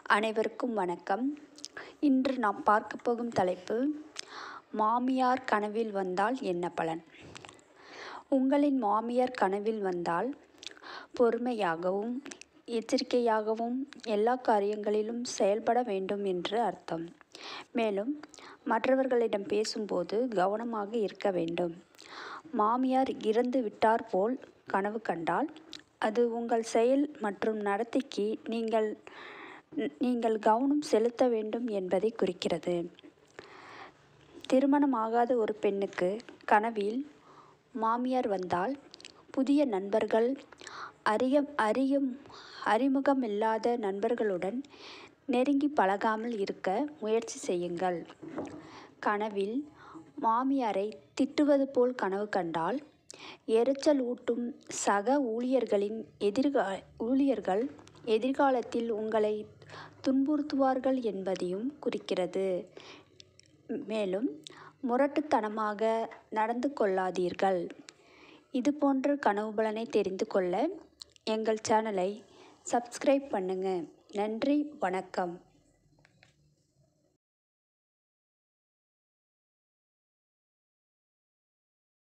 அனைவருக்கும் வணக்கம் இன்று நாம் பார்க்க போகும் தலைப்பு மாமியார் கனவில் வந்தால் என்ன பலன் உங்களின் மாமியார் கனவில் வந்தால் பொறுமையாகவும் எச்சரிக்கையாகவும் எல்லா காரியங்களிலும் செயல்பட வேண்டும் என்று அர்த்தம் மேலும் மற்றவர்களிடம் பேசும்போது கவனமாக இருக்க வேண்டும் மாமியார் இறந்து விட்டார் போல் கனவு கண்டால் அது உங்கள் செயல் மற்றும் நடத்தைக்கு நீங்கள் நீங்கள் கவனம் செலுத்த வேண்டும் என்பதை குறிக்கிறது திருமணமாகாத ஒரு பெண்ணுக்கு கனவில் மாமியார் வந்தால் புதிய நண்பர்கள் அறிய அறியும் அறிமுகமில்லாத நண்பர்களுடன் நெருங்கி பழகாமல் இருக்க முயற்சி செய்யுங்கள் கனவில் மாமியாரை திட்டுவது போல் கனவு கண்டால் எரிச்சல் ஊட்டும் சக ஊழியர்களின் எதிர்கா ஊழியர்கள் எதிர்காலத்தில் உங்களை துன்புறுத்துவார்கள் என்பதையும் குறிக்கிறது மேலும் முரட்டுத்தனமாக நடந்து கொள்ளாதீர்கள் இது போன்ற கனவு பலனை தெரிந்து கொள்ள எங்கள் சேனலை சப்ஸ்கிரைப் பண்ணுங்கள் நன்றி வணக்கம்